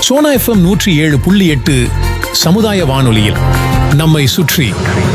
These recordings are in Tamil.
சோனா எஃப்எம் நூற்றி ஏழு புள்ளி எட்டு சமுதாய வானொலியில் நம்மை சுற்றி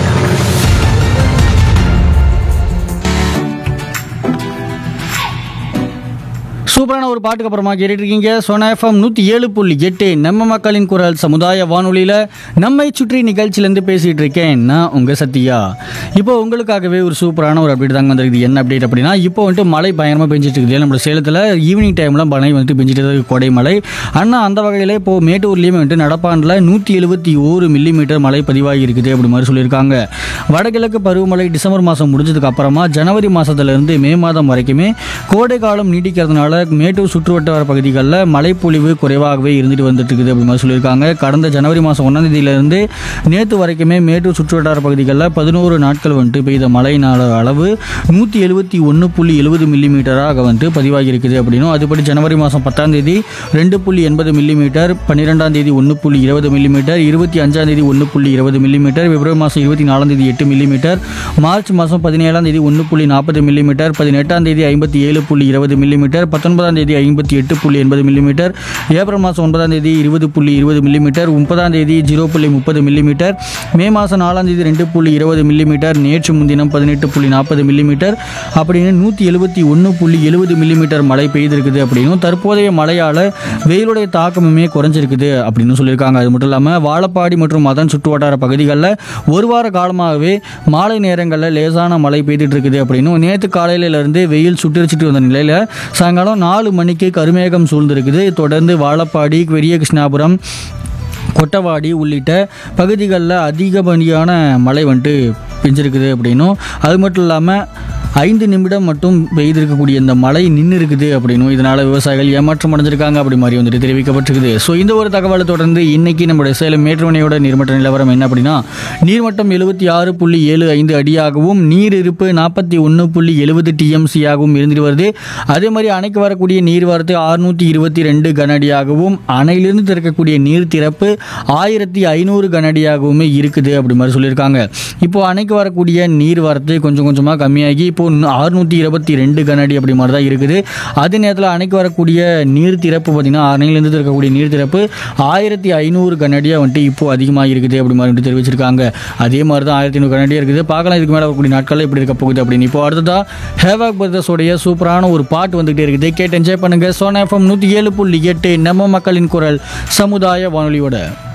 சூப்பரான ஒரு பாட்டுக்கு அப்புறமா கேட்டுட்டு இருக்கீங்க சோனா எஃப்எம் நூற்றி ஏழு புள்ளி எட்டு நம்ம மக்களின் குரல் சமுதாய வானொலியில் நம்மை சுற்றி நிகழ்ச்சியிலேருந்து பேசிகிட்டு இருக்கேன் நான் உங்கள் சத்யா இப்போ உங்களுக்காகவே ஒரு சூப்பரான ஒரு அப்டேட் தாங்க வந்திருக்குது என்ன அப்டேட் அப்படின்னா இப்போ வந்துட்டு மழை பயங்கரமாக பெஞ்சிட்டு இருக்குது நம்ம சேலத்தில் ஈவினிங் டைமில் மழை வந்துட்டு பெஞ்சிட்டு இருக்கு கோடை மழை ஆனால் அந்த வகையில் இப்போ மேட்டூர்லேயுமே வந்துட்டு நடப்பாண்டில் நூற்றி எழுபத்தி ஓரு மில்லிமீட்டர் மழை பதிவாகி இருக்குது அப்படி மாதிரி சொல்லியிருக்காங்க வடகிழக்கு பருவமழை டிசம்பர் மாதம் முடிஞ்சதுக்கு அப்புறமா ஜனவரி மாதத்துலேருந்து மே மாதம் வரைக்குமே கோடை காலம் நீடிக்கிறதுனால மேட்டூர் சுற்றுவட்டார பகுதிகளில் மழைப்பொழிவு குறைவாகவே இருந்துட்டு வந்துட்டு இருக்குது அப்படி மாதிரி சொல்லியிருக்காங்க கடந்த ஜனவரி மாதம் ஒன்றாம் தேதியிலிருந்து நேற்று வரைக்குமே மேட்டூர் சுற்றுவட்டார பகுதிகளில் பதினோரு நாட்கள் வந்துட்டு பெய்த மழையினால அளவு நூற்றி எழுபத்தி ஒன்று புள்ளி எழுபது மில்லிமீட்டராக வந்துட்டு பதிவாகி இருக்குது அப்படின்னும் அதுபடி ஜனவரி மாதம் பத்தாம் தேதி ரெண்டு புள்ளி எண்பது மில்லிமீட்டர் பன்னிரெண்டாம் தேதி ஒன்று புள்ளி இருபது மில்லிமீட்டர் இருபத்தி அஞ்சாம் தேதி ஒன்று புள்ளி இருபது மில்லிமீட்டர் பிப்ரவரி மாதம் இருபத்தி நாலாம் தேதி எட்டு மில்லிமீட்டர் மார்ச் மாதம் பதினேழாம் தேதி ஒன்று புள்ளி நாற்பது மில்லிமீட்டர் பதினெட்டாம் தேதி ஐம்பத்தி ஏழு புள்ளி இருபது மில்லிமீட்டர் பத்தொன்பதாம் தேதி ஐம்பத்தி எட்டு புள்ளி எண்பது மில்லிமீட்டர் ஏப்ரல் மாதம் ஒன்பதாம் தேதி இருபது புள்ளி இருபது மில்லிமீட்டர் முப்பதாம் தேதி ஜீரோ புள்ளி முப்பது மில்லிமீட்டர் மே மாதம் நாலாம் தேதி ரெண்டு புள்ளி இருபது மில்லிமீட்டர் நேற்று முன்தினம் பதினெட்டு புள்ளி நாற்பது மில்லிமீட்டர் அப்படின்னு நூற்றி எழுபத்தி ஒன்று புள்ளி எழுபது மில்லிமீட்டர் மழை பெய்திருக்குது அப்படின்னும் தற்போதைய மழையால் வெயிலுடைய தாக்கமுமே குறைஞ்சிருக்குது அப்படின்னு சொல்லியிருக்காங்க அது மட்டும் இல்லாமல் வாழப்பாடி மற்றும் அதன் சுற்றுவட்டார பகுதிகளில் ஒரு வார காலமாகவே மாலை நேரங்களில் லேசான மழை பெய்துட்டு இருக்குது அப்படின்னும் நேற்று காலையிலேருந்து வெயில் சுட்டரிச்சிட்டு வந்த நிலையில் சாயங்காலம் நாலு மணிக்கு கருமேகம் சூழ்ந்திருக்குது தொடர்ந்து வாழப்பாடி பெரிய கிருஷ்ணாபுரம் கொட்டவாடி உள்ளிட்ட பகுதிகளில் அதிகப்படியான மழை வந்துட்டு பெஞ்சிருக்குது அப்படின்னும் அது மட்டும் இல்லாமல் ஐந்து நிமிடம் மட்டும் பெய்திருக்கக்கூடிய இந்த மழை நின்று இருக்குது அப்படின்னும் இதனால் விவசாயிகள் ஏமாற்றம் அடைஞ்சிருக்காங்க அப்படி மாதிரி வந்துட்டு தெரிவிக்கப்பட்டிருக்குது ஸோ இந்த ஒரு தகவலை தொடர்ந்து இன்னைக்கு நம்முடைய சேலம் மேட்டுமனையோட நீர்மட்ட நிலவரம் என்ன அப்படின்னா நீர்மட்டம் எழுபத்தி ஆறு புள்ளி ஏழு ஐந்து அடியாகவும் நீர் இருப்பு நாற்பத்தி ஒன்று புள்ளி எழுபது டிஎம்சியாகவும் இருந்துட்டு வருது அதே மாதிரி அணைக்கு வரக்கூடிய நீர் வரத்து அறுநூற்றி இருபத்தி ரெண்டு கனஅடியாகவும் அணையிலிருந்து திறக்கக்கூடிய நீர் திறப்பு ஆயிரத்தி ஐநூறு கனஅடியாகவுமே இருக்குது அப்படி மாதிரி சொல்லியிருக்காங்க இப்போ அணைக்கு வரக்கூடிய நீர் வரத்து கொஞ்சம் கொஞ்சமாக கம்மியாகி இப்போ அறுநூற்றி இருபத்தி ரெண்டு கனஅடி அப்படி மாதிரி தான் இருக்குது அதே நேரத்தில் அணைக்கு வரக்கூடிய நீர் திறப்பு பார்த்திங்கன்னா அணையிலேருந்து திறக்கக்கூடிய நீர் திறப்பு ஆயிரத்தி ஐநூறு கனஅடியாக வந்துட்டு இப்போ அதிகமாக இருக்குது அப்படி மாதிரி வந்துட்டு தெரிவிச்சிருக்காங்க அதே மாதிரி தான் ஆயிரத்தி ஐநூறு கனஅடியாக இருக்குது பார்க்கலாம் இதுக்கு மேலே வரக்கூடிய நாட்களில் இப்படி இருக்க போகுது அப்படின்னு இப்போ அடுத்ததாக ஹேவாக் பிரதர்ஸோடைய சூப்பரான ஒரு பாட்டு வந்துகிட்டே இருக்குது கேட்டு என்ஜாய் பண்ணுங்கள் சோனா எஃப்எம் நூற்றி ஏழு புள்ளி எட்டு நம்ம மக்களின் குரல் சமுதாய வானொலியோட